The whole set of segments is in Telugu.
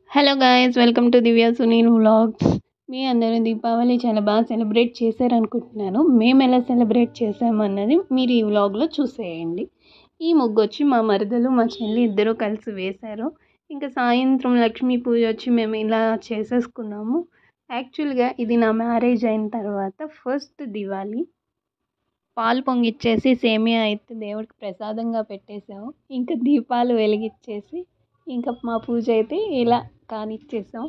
hello guys welcome to Divya Sunil vlogs మీ అందరూ దీపావళి చాలా బాగా సెలబ్రేట్ చేశారనుకుంటున్నాను మేము ఎలా సెలబ్రేట్ చేసామన్నది మీరు ఈ వ్లాగ్లో చూసేయండి ఈ ముగ్గు వచ్చి మా మరదలు మా చెల్లి ఇద్దరూ కలిసి వేశారు ఇంకా సాయంత్రం లక్ష్మీ పూజ వచ్చి మేము ఇలా చేసేసుకున్నాము యాక్చువల్గా ఇది నా మ్యారేజ్ అయిన తర్వాత ఫస్ట్ దివాళీ పాలు పొంగిచ్చేసి సేమియా అయితే దేవుడికి ప్రసాదంగా పెట్టేసాము ఇంకా దీపాలు వెలిగించేసి ఇంకా మా పూజ అయితే ఇలా కానిచ్చేసాం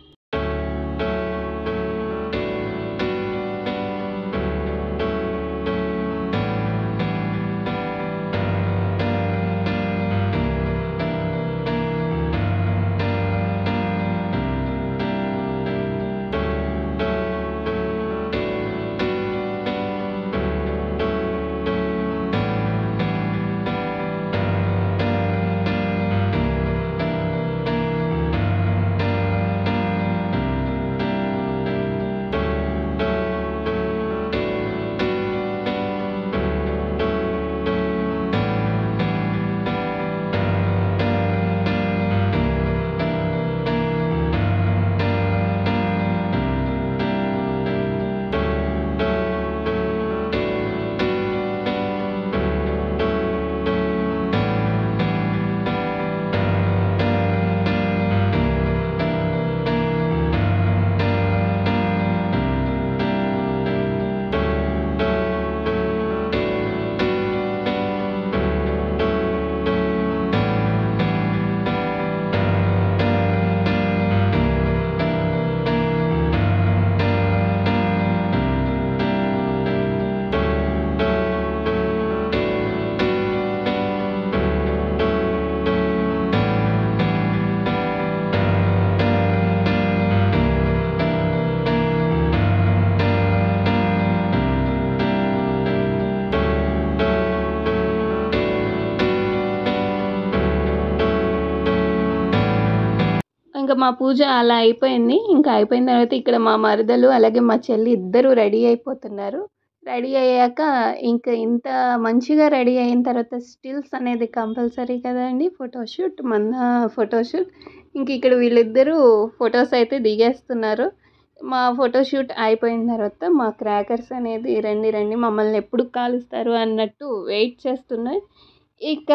ఇంకా మా పూజ అలా అయిపోయింది ఇంకా అయిపోయిన తర్వాత ఇక్కడ మా మరదలు అలాగే మా చెల్లి ఇద్దరు రెడీ అయిపోతున్నారు రెడీ అయ్యాక ఇంకా ఇంత మంచిగా రెడీ అయిన తర్వాత స్టిల్స్ అనేది కంపల్సరీ కదండి ఫోటోషూట్ మన ఫోటోషూట్ ఇంక ఇక్కడ వీళ్ళిద్దరూ ఫొటోస్ అయితే దిగేస్తున్నారు మా ఫోటోషూట్ అయిపోయిన తర్వాత మా క్రాకర్స్ అనేది రండి రండి మమ్మల్ని ఎప్పుడు కాలుస్తారు అన్నట్టు వెయిట్ చేస్తున్నాయి ఇక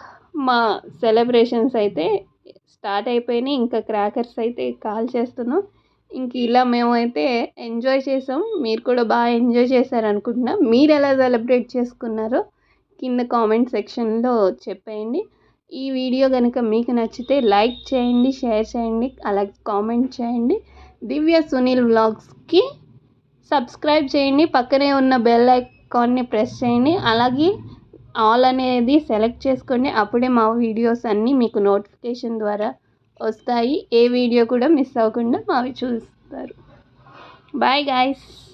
మా సెలబ్రేషన్స్ అయితే స్టార్ట్ అయిపోయినాయి ఇంకా క్రాకర్స్ అయితే కాల్ చేస్తున్నాం ఇంక ఇలా మేమైతే ఎంజాయ్ చేసాం మీరు కూడా బాగా ఎంజాయ్ చేశారు అనుకుంటున్నా మీరు ఎలా సెలబ్రేట్ చేసుకున్నారో కింద కామెంట్ సెక్షన్లో చెప్పేయండి ఈ వీడియో కనుక మీకు నచ్చితే లైక్ చేయండి షేర్ చేయండి అలాగే కామెంట్ చేయండి దివ్య సునీల్ వ్లాగ్స్కి సబ్స్క్రైబ్ చేయండి పక్కనే ఉన్న బెల్ ఐకాన్ని ప్రెస్ చేయండి అలాగే ఆల్ అనేది సెలెక్ట్ చేసుకోండి అప్పుడే మా వీడియోస్ అన్నీ మీకు నోటిఫికేషన్ ద్వారా వస్తాయి ఏ వీడియో కూడా మిస్ అవ్వకుండా మావి చూస్తారు బాయ్ గాయస్